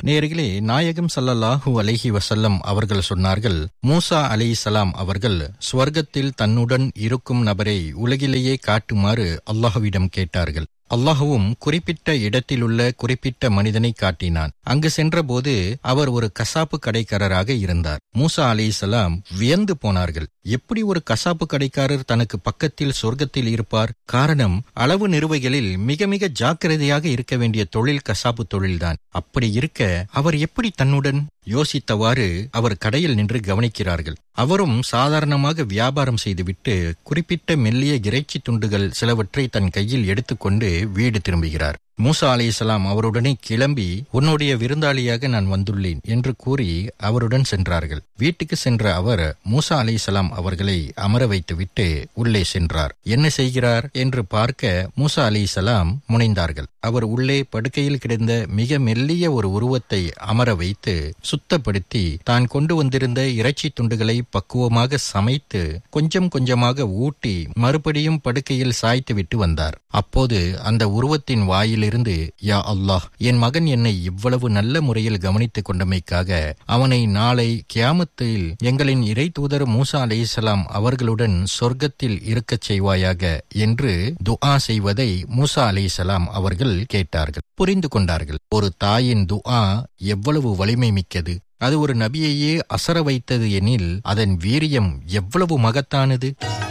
நேர்களே நாயகம் ஸல்லல்லாஹு அலைஹி வஸல்லம் அவர்கள் சொன்னார்கள் மூசா அலைஹிஸ்ஸலாம் அவர்கள் சுவர்க்கத்தில் தன்னுடன் இருக்கும் நபரை உலகிலேயே காட்டுமாறு அல்லாஹ்விடம் கேட்டார்கள் அல்லாஹுவும் குறிப்பிட்ட இடத்திலுள்ள குறிப்பிட்ட மனிதனை காட்டினான் அங்கு சென்றபோது அவர் ஒரு கசாப்பு கடைக்காரராக இருந்தார் மூசா அலிசலாம் வியந்து போனார்கள் எப்படி ஒரு கசாப்பு கடைக்காரர் தனக்கு பக்கத்தில் சொர்க்கத்தில் இருப்பார் காரணம் அளவு நிறுவைகளில் மிக மிக ஜாக்கிரதையாக இருக்க வேண்டிய தொழில் கசாப்பு தொழில்தான் அப்படி இருக்க அவர் எப்படி தன்னுடன் யோசித்தவாறு அவர் கடையில் நின்று கவனிக்கிறார்கள் அவரும் சாதாரணமாக வியாபாரம் செய்துவிட்டு குறிப்பிட்ட மெல்லிய இறைச்சி துண்டுகள் சிலவற்றை தன் கையில் எடுத்துக்கொண்டு வீடு திரும்புகிறார் மூசா அலிசலாம் அவருடனே கிளம்பி உன்னுடைய விருந்தாளியாக நான் வந்துள்ளேன் என்று கூறி அவருடன் சென்றார்கள் வீட்டுக்கு சென்ற அவர் மூசா அலிசலாம் அவர்களை அமர வைத்துவிட்டு உள்ளே சென்றார் என்ன செய்கிறார் என்று பார்க்க மூசா அலிசலாம் முனைந்தார்கள் அவர் உள்ளே படுக்கையில் கிடந்த மிக மெல்லிய ஒரு உருவத்தை அமர வைத்து சுத்தப்படுத்தி தான் கொண்டு வந்திருந்த இறைச்சி துண்டுகளை பக்குவமாக சமைத்து கொஞ்சம் கொஞ்சமாக ஊட்டி மறுபடியும் படுக்கையில் சாய்த்து விட்டு வந்தார் அப்போது அந்த உருவத்தின் வாயிலிருந்து யா அல்லாஹ் என் மகன் என்னை இவ்வளவு நல்ல முறையில் கவனித்துக் கொண்டமைக்காக அவனை நாளை கியாமத்தில் எங்களின் இறை தூதர் மூசா அலைஹிஸ்ஸலாம் அவர்களுடன் சொர்க்கத்தில் இருக்கச் செய்வாயாக என்று துஆ செய்வதை மூசா அலைஹிஸ்ஸலாம் அவர்கள் கேட்டார்கள் புரிந்து கொண்டார்கள் ஒரு தாயின் துஆ எவ்வளவு வலிமை மிக்கது அது ஒரு நபியையே அசர வைத்தது எனில் அதன் வீரியம் எவ்வளவு மகத்தானது